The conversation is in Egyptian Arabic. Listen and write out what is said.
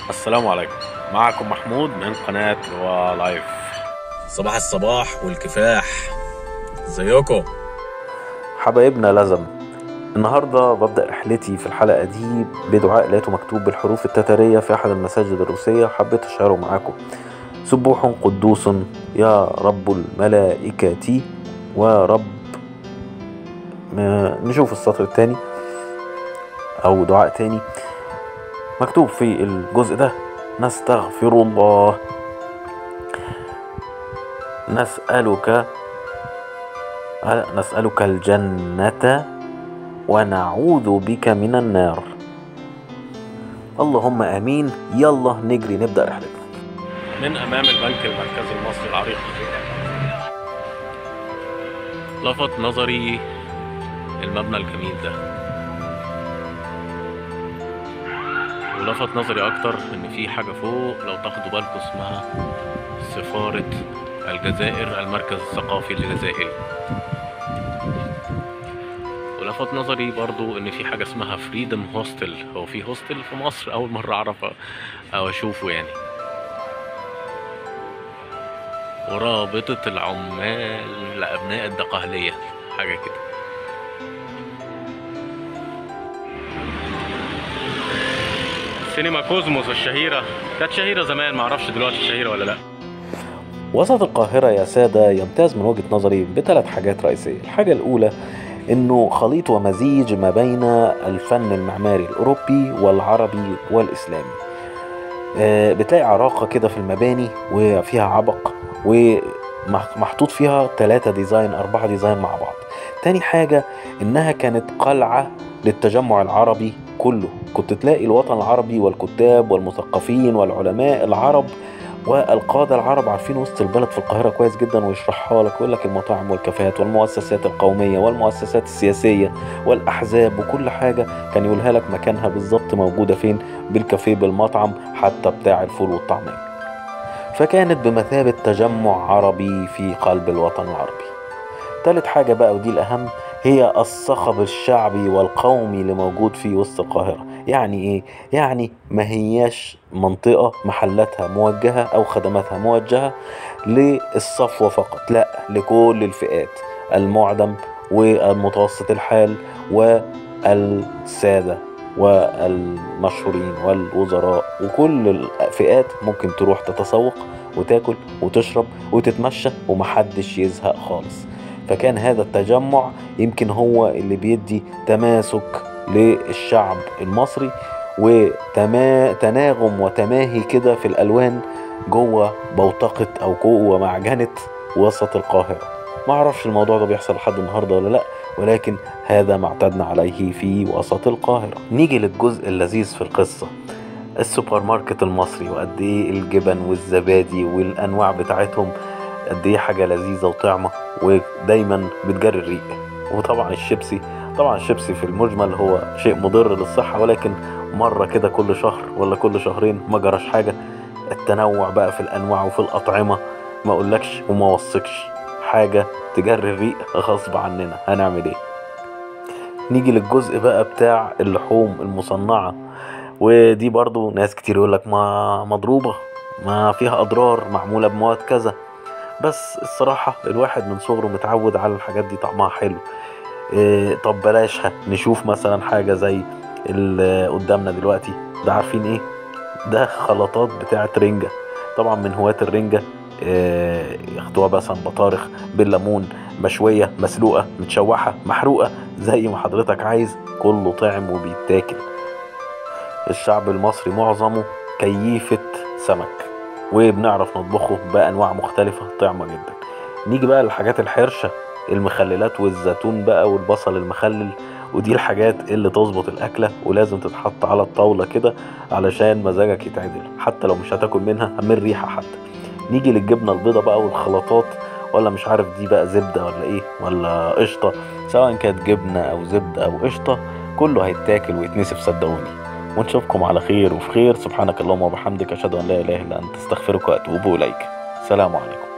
السلام عليكم معكم محمود من قناة روا لايف صباح الصباح والكفاح ازيكم حبايبنا لزم النهاردة ببدأ رحلتي في الحلقة دي بدعاء لقيته مكتوب بالحروف التترية في أحد المساجد الروسية حبيت أشعره معاكم سبوح قدوس يا رب الملائكة ورب ما- نشوف السطر التاني أو دعاء تاني مكتوب في الجزء ده نستغفر الله نسألك نسألك الجنة ونعوذ بك من النار اللهم امين يلا نجري نبدا رحلتنا من أمام البنك المركزي المصري العريق لفت نظري المبنى الجميل ده ولفت نظري أكتر إن في حاجة فوق لو تاخدوا بالكم اسمها سفارة الجزائر المركز الثقافي الجزائري ولفت نظري برضو ان في حاجة اسمها فريدم هوستل هو في هوستل في مصر اول مرة اعرف او اشوفه يعني ورابطة العمال لأبناء الدقهلية حاجة كده سينما كوزموس الشهيرة كانت شهيرة زمان معرفش دلوقتي شهيرة ولا لأ وسط القاهرة يا سادة يمتاز من وجهة نظري بثلاث حاجات رئيسية الحاجة الأولى إنه خليط ومزيج ما بين الفن المعماري الأوروبي والعربي والإسلامي آه، بتلاقي عراقة كده في المباني وفيها عبق ومحطوط فيها ثلاثة ديزاين أربعة ديزاين مع بعض تاني حاجة إنها كانت قلعة للتجمع العربي كله كنت تلاقي الوطن العربي والكتاب والمثقفين والعلماء العرب والقادة العرب عارفين وسط البلد في القاهرة كويس جدا ويشرحها لك ويقول لك المطاعم والكافيهات والمؤسسات القومية والمؤسسات السياسية والأحزاب وكل حاجة كان يقولها لك مكانها بالظبط موجودة فين بالكافيه بالمطعم حتى بتاع الفول والطعمية فكانت بمثابة تجمع عربي في قلب الوطن العربي تالت حاجة بقى ودي الأهم هي الصخب الشعبي والقومي اللي موجود في وسط القاهرة يعني إيه؟ يعني ما هياش منطقة محلاتها موجهة أو خدماتها موجهة للصفوة فقط لا لكل الفئات المعدم والمتوسط الحال والسادة والمشهورين والوزراء وكل الفئات ممكن تروح تتسوق وتاكل وتشرب وتتمشى ومحدش يزهق خالص فكان هذا التجمع يمكن هو اللي بيدي تماسك للشعب المصري وتناغم وتماهي كده في الالوان جوه بوتقه او جوه معجنه وسط القاهره ما اعرفش الموضوع ده بيحصل لحد النهارده ولا لا ولكن هذا ما اعتدنا عليه في وسط القاهره نيجي للجزء اللذيذ في القصه السوبر ماركت المصري وقد ايه الجبن والزبادي والانواع بتاعتهم قد ايه حاجه لذيذه وطعمه ودايما بتجري الريق وطبعا الشيبسي طبعا الشيبسي في المجمل هو شيء مضر للصحه ولكن مره كده كل شهر ولا كل شهرين ما جراش حاجه التنوع بقى في الانواع وفي الاطعمه ما اقولكش وما وثقش حاجه تجري الريق غصب عننا هنعمل ايه نيجي للجزء بقى بتاع اللحوم المصنعه ودي برضو ناس كتير يقولك ما مضروبه ما فيها اضرار معموله بمواد كذا بس الصراحة الواحد من صغره متعود على الحاجات دي طعمها حلو إيه طب بلاشها نشوف مثلا حاجة زي اللي قدامنا دلوقتي ده عارفين ايه ده خلطات بتاعة رنجة طبعا من هواة الرنجة إيه ياخدوها مثلا بطارخ بالليمون مشوية مسلوقة متشوحة محروقة زي ما حضرتك عايز كله طعم وبيتاكل الشعب المصري معظمه كيفة سمك وبنعرف نطبخه بأنواع مختلفة طعمة جدا نيجي بقى للحاجات الحرشة المخللات والزيتون بقى والبصل المخلل ودي الحاجات اللي تظبط الأكلة ولازم تتحط على الطاولة كده علشان مزاجك يتعدل حتى لو مش هتاكل منها من ريحة حتى نيجي للجبنة البيضة بقى والخلطات ولا مش عارف دي بقى زبدة ولا ايه ولا قشطة سواء كانت جبنة أو زبدة أو قشطة كله هيتاكل ويتنسف صدقوني ونشوفكم على خير وفي خير سبحانك اللهم وبحمدك أشهد أن لا إله إلا أنت أستغفرك وأتوب إليك سلام عليكم